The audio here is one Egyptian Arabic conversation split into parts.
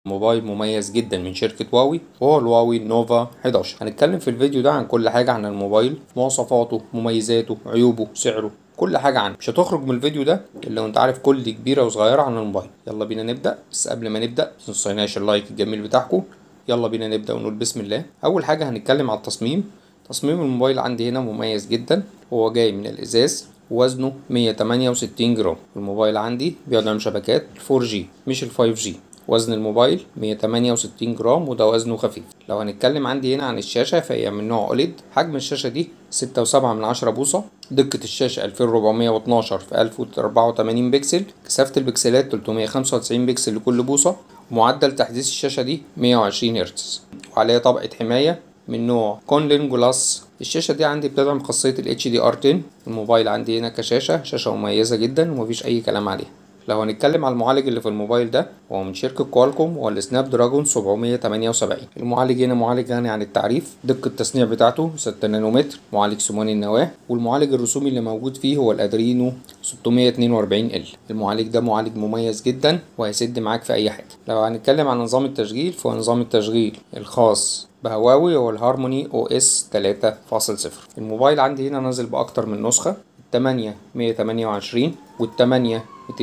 موبايل مميز جدا من شركة هواوي وهو الهواوي نوفا 11 هنتكلم في الفيديو ده عن كل حاجة عن الموبايل مواصفاته مميزاته عيوبه سعره كل حاجة عنه مش هتخرج من الفيديو ده الا وانت عارف كل كبيرة وصغيرة عن الموبايل يلا بينا نبدأ بس قبل ما نبدأ متنسيناش اللايك الجميل بتاعكم يلا بينا نبدأ ونقول بسم الله أول حاجة هنتكلم على التصميم تصميم الموبايل عندي هنا مميز جدا هو جاي من الإزاز وزنه 168 جرام الموبايل عندي بيدعم شبكات 4G مش ال 5G وزن الموبايل 168 جرام وده وزنه خفيف لو هنتكلم عندي هنا عن الشاشة فهي من نوع أوليد حجم الشاشة دي 6.7 من عشرة بوصة دقة الشاشة 2412 في 1084 بكسل كثافة البكسلات 395 بكسل لكل بوصة معدل تحديث الشاشة دي 120 هرتز وعليها طبقة حماية من نوع كونلين جلاس الشاشة دي عندي بتدعم خاصية ال HDR10 الموبايل عندي هنا كشاشة شاشة مميزة جدا ومفيش أي كلام عليها لو هنتكلم على المعالج اللي في الموبايل ده هو من شركة كوالكوم هو السناب دراجون 778 المعالج هنا معالج غني عن التعريف دقة التصنيع بتاعته 6 نانومتر معالج ثماني النواة والمعالج الرسومي اللي موجود فيه هو الادرينو 642 ال المعالج ده معالج مميز جدا وهيسد معاك في اي حاجة لو هنتكلم عن نظام التشغيل فهو نظام التشغيل الخاص بهواوي هو الهارموني او اس 3.0 الموبايل عندي هنا نازل باكتر من نسخة التمانية 128 والتمانية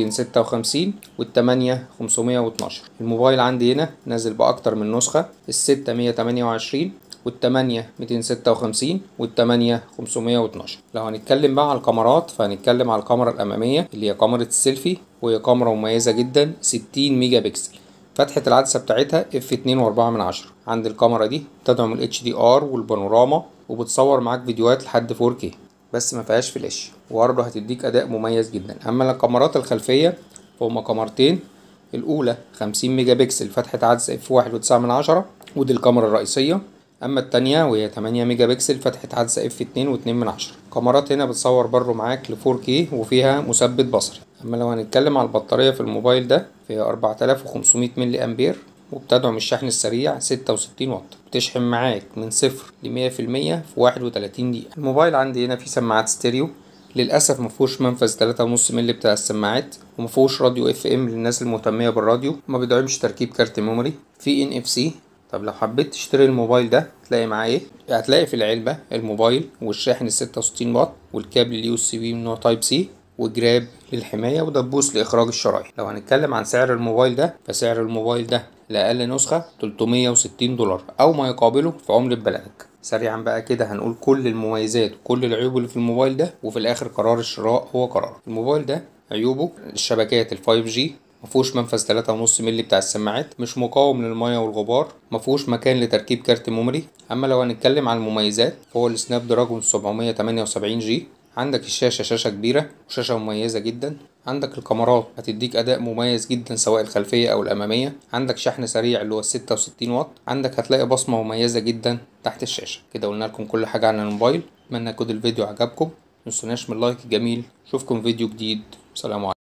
256 والتمانية 512 الموبايل عندي هنا نازل بأكتر من نسخة الستة 128 والتمانية 256 والتمانية 512 لو هنتكلم بقى على الكاميرات فهنتكلم على الكاميرا الأمامية اللي هي كاميرا السيلفي وهي كاميرا مميزة جدا 60 ميجا بكسل فتحة العدسة بتاعتها اف 2.4 من عشرة عند الكاميرا دي تدعم ال HDR والبانوراما وبتصور معاك فيديوهات لحد 4K بس ما فيهاش فلاش وبرضه هتديك اداء مميز جدا اما الكاميرات الخلفيه فهما كاميرتين الاولى 50 ميجا بكسل فتحه عدسه اف واحد وتسعة من عشرة ودي الكاميرا الرئيسيه اما التانية وهي 8 ميجا بكسل فتحة عدسة اف اتنين واتنين من عشرة كاميرات هنا بتصور برضه معاك ل 4K وفيها مثبت بصري اما لو هنتكلم على البطارية في الموبايل ده فهي 4500 ملي امبير وبتدعم الشحن السريع 66 واط بتشحن معاك من صفر لمية في المية في واحد وتلاتين دقيقة الموبايل عندي هنا فيه سماعات ستيريو للأسف مفهوش منفذ تلاتة ونص مللي بتاع السماعات ومفهوش راديو اف ام للناس المهتمية بالراديو ما بيدعمش تركيب كارت ميموري في ان اف سي طب لو حبيت تشتري الموبايل ده تلاقي معاه ايه هتلاقي في العلبة الموبايل والشاحن الستة وستين واط والكابل اليو اس بي من نوع تايب سي وجراب للحماية ودبوس لإخراج الشرايح لو هنتكلم عن سعر الموبايل ده فسعر الموبايل ده لأقل نسخة 360 دولار أو ما يقابله في عملة بلدك سريعا بقى كده هنقول كل المميزات وكل العيوب اللي في الموبايل ده وفي الآخر قرار الشراء هو قرار الموبايل ده عيوبه الشبكات ال 5G مفهوش منفذ تلاتة ونص مللي بتاع السماعات مش مقاوم للمية والغبار مفهوش مكان لتركيب كارت ميموري أما لو هنتكلم عن المميزات فهو السناب دراجون 778 جي عندك الشاشة شاشة كبيرة وشاشة مميزة جدا عندك الكاميرات هتديك أداء مميز جدا سواء الخلفية أو الأمامية عندك شحن سريع اللي هو 66 واط عندك هتلاقي بصمة مميزة جدا تحت الشاشة كده قلنا لكم كل حاجة عن الموبايل أتمنى يكون الفيديو عجبكم متنسوناش من اللايك الجميل أشوفكم فيديو جديد سلام عليكم